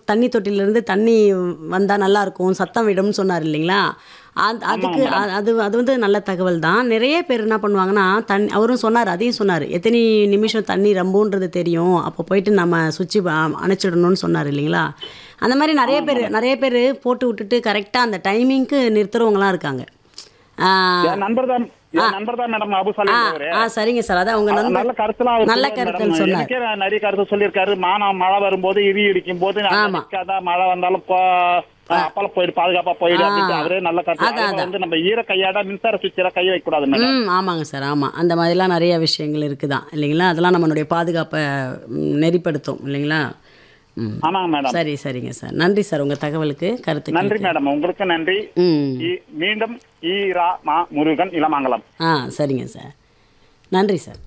தண்ணி தொட்டியிலேருந்து தண்ணி வந்தால் நல்லா இருக்கும் சத்தம் விடும்னு சொன்னார் இல்லைங்களா அது அதுக்கு அ- அது அது வந்து நல்ல தகவல் தான் நிறைய பேர் என்ன பண்ணுவாங்கன்னா தண்ணி அவரும் சொன்னார் அதையும் சொன்னார் எத்தனை நிமிஷம் தண்ணி ரம்புன்றது தெரியும் அப்போ போயிட்டு நம்ம சுவிட்சு அணைச்சிடணும்னு சொன்னார் இல்லைங்களா அந்த மாதிரி நிறைய பேர் நிறைய பேர் போட்டு விட்டுட்டு கரெக்டாக அந்த டைமிங்க்கு நிறுத்துறவங்களாம் இருக்காங்க ஆ, என் நண்பர் தான் என் நண்பர் தான் மேடம் அபு ஆ சாலிம் ஆ சரிங்க சார் அதான் உங்க நண்பர் நல்ல கருத்துலாம் அவர் நல்ல சொல்லுவாரு கருத்துன்னு madam. சொன்னார் எனக்கே நான் நிறைய கருத்து சொல்லியிருக்காரு மானம் மழை வரும்போது இடி இடிக்கும் போது ஆமா. நிக்காத மழை வந்தாலும் போ அப்பால போயிடு பாதுகாப்பா போயிடு அப்படின்ட்டு அவரே நல்ல கருத்து அதான், அதே மாதிரி வந்து நம்ம ஈர கையாட மின்சார சுவிட்சில கை வைக்க கூடாது மேடம் ம் ஆமாங்க சார் ஆமாம் அந்த மாதிரிலாம் நிறைய விஷயங்கள் இருக்குதான் இல்லைங்களா அதெல்லாம் நம்மளுடைய பாதுகாப்பை ம், நெறிப்படுத்தும் இல்லைங்களா ம் ஆமாங்க மேடம் சரி சரிங்க சார் நன்றி சார் உங்கள் தகவலுக்கு கருத்து நன்றி மேடம் உங்களுக்கு நன்றி ம் இ- மீண்டும் ஈ ரா மா முருகன் இளமங்கலம் ஆ சரிங்க சார் நன்றி சார்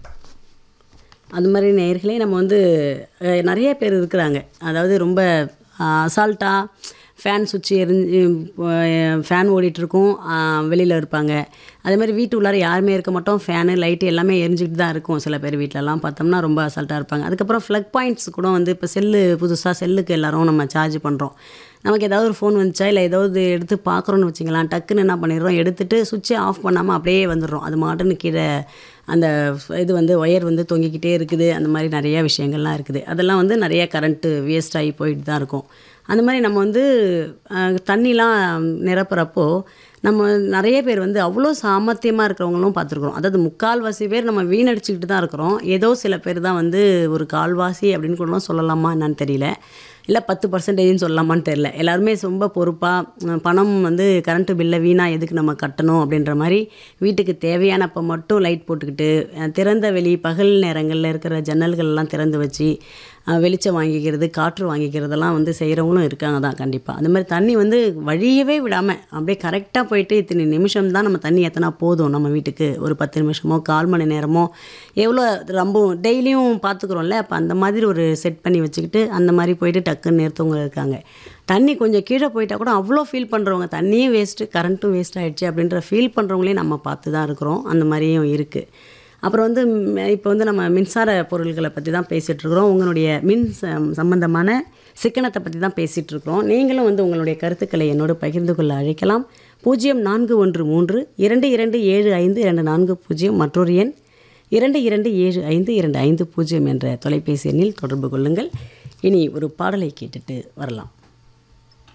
அது மாதிரி நேர்களே நம்ம வந்து அஹ், நிறைய பேர் இருக்கிறாங்க அதாவது ரொம்ப அசால்ட்டாக ஃபேன் சுவிட்ச் எரிஞ்சு ஃபேன் ஓடிட்டுருக்கும் வெளியில் இருப்பாங்க அதே மாதிரி வீட்டு உள்ளார யாருமே இருக்க மாட்டோம் ஃபேனு லைட்டு எல்லாமே எரிஞ்சுக்கிட்டு தான் இருக்கும் சில பேர் வீட்டிலலாம் பார்த்தோம்னா ரொம்ப அசால்ட்டாக இருப்பாங்க அதுக்கப்புறம் ஃப்ளக் பாயிண்ட்ஸ் கூட வந்து இப்போ செல்லு புதுசாக செல்லுக்கு எல்லாரும் நம்ம சார்ஜ் பண்ணுறோம் நமக்கு ஏதாவது ஒரு ஃபோன் வந்துச்சா இல்லை ஏதாவது எடுத்து பார்க்குறோன்னு வச்சுங்களேன் டக்குன்னு என்ன பண்ணிடுறோம் எடுத்துட்டு சுவிட்சை ஆஃப் பண்ணாமல் அப்படியே வந்துடுறோம் அது மாட்டுன்னு கீழே அந்த இது வந்து ஒயர் வந்து தொங்கிக்கிட்டே இருக்குது அந்த மாதிரி நிறைய விஷயங்கள்லாம் இருக்குது அதெல்லாம் வந்து நிறைய கரண்ட்டு வேஸ்ட் ஆகி போயிட்டு தான் இருக்கும் அந்த மாதிரி நம்ம வந்து அஹ், தண்ணிலாம் நிரப்புறப்போ நம்ம நிறைய பேர் வந்து அவ்வளோ சாமர்த்தியமாக இருக்கிறவங்களும் பார்த்துருக்குறோம் அதாவது முக்கால்வாசி பேர் நம்ம வீணடிச்சுக்கிட்டு தான் இருக்கிறோம் ஏதோ சில பேர் தான் வந்து ஒரு கால்வாசி அப்படின்னு கூட சொல்லலாமா என்னன்னு தெரியல இல்லை பத்து பர்சன்டேஜ்னு சொல்லலாமான்னு தெரில எல்லாருமே ரொம்ப பொறுப்பாக பணம் வந்து கரண்ட்டு பில்லை வீணாக எதுக்கு நம்ம கட்டணும் அப்படின்ற மாதிரி வீட்டுக்கு தேவையானப்போ மட்டும் லைட் போட்டுக்கிட்டு அஹ், திறந்த வெளி பகல் நேரங்களில் இருக்கிற ஜன்னல்கள் எல்லாம் திறந்து வச்சு அஹ், வெளிச்சம் வாங்கிக்கிறது காற்று வாங்கிக்கிறதெல்லாம் வந்து செய்கிறவங்களும் இருக்காங்க தான் கண்டிப்பாக அந்த மாதிரி தண்ணி வந்து வழியவே விடாமல் அப்படியே கரெக்டாக போயிட்டு இத்தனை நிமிஷம் தான் நம்ம தண்ணி எத்தனா போதும் நம்ம வீட்டுக்கு ஒரு பத்து நிமிஷமோ கால் மணி நேரமோ எவ்வளோ ரொம்ப டெய்லியும் பார்த்துக்குறோம்ல அப்போ அந்த மாதிரி ஒரு செட் பண்ணி வச்சுக்கிட்டு அந்த மாதிரி போயிட்டு டக்குன்னு நிறுத்தவங்க இருக்காங்க தண்ணி கொஞ்சம் கீழே போயிட்டா கூட அவ்வளோ ஃபீல் பண்ணுறவங்க தண்ணியும் வேஸ்ட்டு கரண்ட்டும் வேஸ்ட் ஆயிடுச்சு அப்படின்ற ஃபீல் பண்ணுறவங்களையும் நம்ம பார்த்து தான் இருக்கிறோம் அந்த மாதிரியும் இருக்குது அப்புறம் வந்து இப்போ வந்து நம்ம மின்சார பொருள்களை பற்றி தான் பேசிகிட்டு இருக்கிறோம் உங்களுடைய மின் ச- சம்பந்தமான சிக்கனத்தை பற்றி தான் பேசிகிட்டு இருக்கிறோம் நீங்களும் வந்து உங்களுடைய கருத்துக்களை என்னோடு பகிர்ந்து கொள்ள அழைக்கலாம் பூஜ்ஜியம் நான்கு ஒன்று மூன்று இரண்டு இரண்டு ஏழு ஐந்து இரண்டு நான்கு பூஜ்ஜியம் மற்றொரு எண் இரண்டு இரண்டு ஏழு ஐந்து இரண்டு ஐந்து பூஜ்ஜியம் என்ற தொலைபேசி எண்ணில் தொடர்பு கொள்ளுங்கள் இனி ஒரு பாடலை கேட்டுட்டு வரலாம்